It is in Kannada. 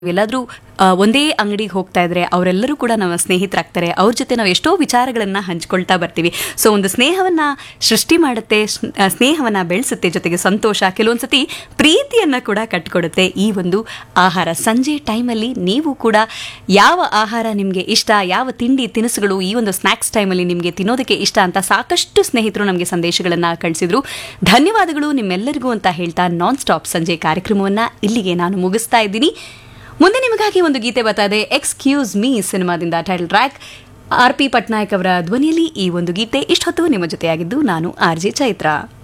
ಎಲ್ಲಾದ್ರೂ ಆ, ಒಂದೇ ಅಂಗಡಿಗೆ ಹೋಗ್ತಾ ಇದ್ರೆ ಅವರೆಲ್ಲರೂ ಕೂಡ ನಮ್ಮ ಸ್ನೇಹಿತರಾಗ್ತಾರೆ ಅವ್ರ ಜೊತೆ ನಾವು ಎಷ್ಟೋ ವಿಚಾರಗಳನ್ನ ಹಂಚ್ಕೊಳ್ತಾ ಬರ್ತೀವಿ ಸೊ ಒಂದು ಸ್ನೇಹವನ್ನ ಸೃಷ್ಟಿ ಮಾಡುತ್ತೆ ಸ್- ಆ, ಸ್ನೇಹವನ್ನ ಬೆಳೆಸುತ್ತೆ ಜೊತೆಗೆ ಸಂತೋಷ ಕೆಲವೊಂದ್ಸತಿ ಪ್ರೀತಿಯನ್ನ ಕೂಡ ಕಟ್ಕೊಡುತ್ತೆ ಈ ಒಂದು ಆಹಾರ ಸಂಜೆ ಟೈಮಲ್ಲಿ ನೀವು ಕೂಡ ಯಾವ ಆಹಾರ ನಿಮಗೆ ಇಷ್ಟ ಯಾವ ತಿಂಡಿ ತಿನಿಸುಗಳು ಈ ಒಂದು ಸ್ನ್ಯಾಕ್ಸ್ ಟೈಮಲ್ಲಿ ನಿಮಗೆ ತಿನ್ನೋದಕ್ಕೆ ಇಷ್ಟ ಅಂತ ಸಾಕಷ್ಟು ಸ್ನೇಹಿತರು ನಮಗೆ ಸಂದೇಶಗಳನ್ನ ಕಳಿಸಿದ್ರು ಧನ್ಯವಾದಗಳು ನಿಮ್ಮೆಲ್ಲರಿಗೂ ಅಂತ ಹೇಳ್ತಾ ನಾನ್ ಸ್ಟಾಪ್ ಸಂಜೆ ಕಾರ್ಯಕ್ರಮವನ್ನ ಇಲ್ಲಿಗೆ ನಾನು ಮುಗಿಸ್ತಾ ಇದ್ದೀನಿ ಮುಂದೆ ನಿಮಗಾಗಿ ಒಂದು ಗೀತೆ ಬರ್ತಾ ಇದೆ ಎಕ್ಸ್ಕ್ಯೂಸ್ ಮೀ ಸಿನಿಮಾದಿಂದ title track R P Patnaik ಅವರ ಧ್ವನಿಯಲ್ಲಿ ಈ ಒಂದು ಗೀತೆ ಇಷ್ಟೊತ್ತು ನಿಮ್ಮ ಜೊತೆಯಾಗಿದ್ದು ನಾನು ಆರ್ ಜೆ ಚೈತ್ರ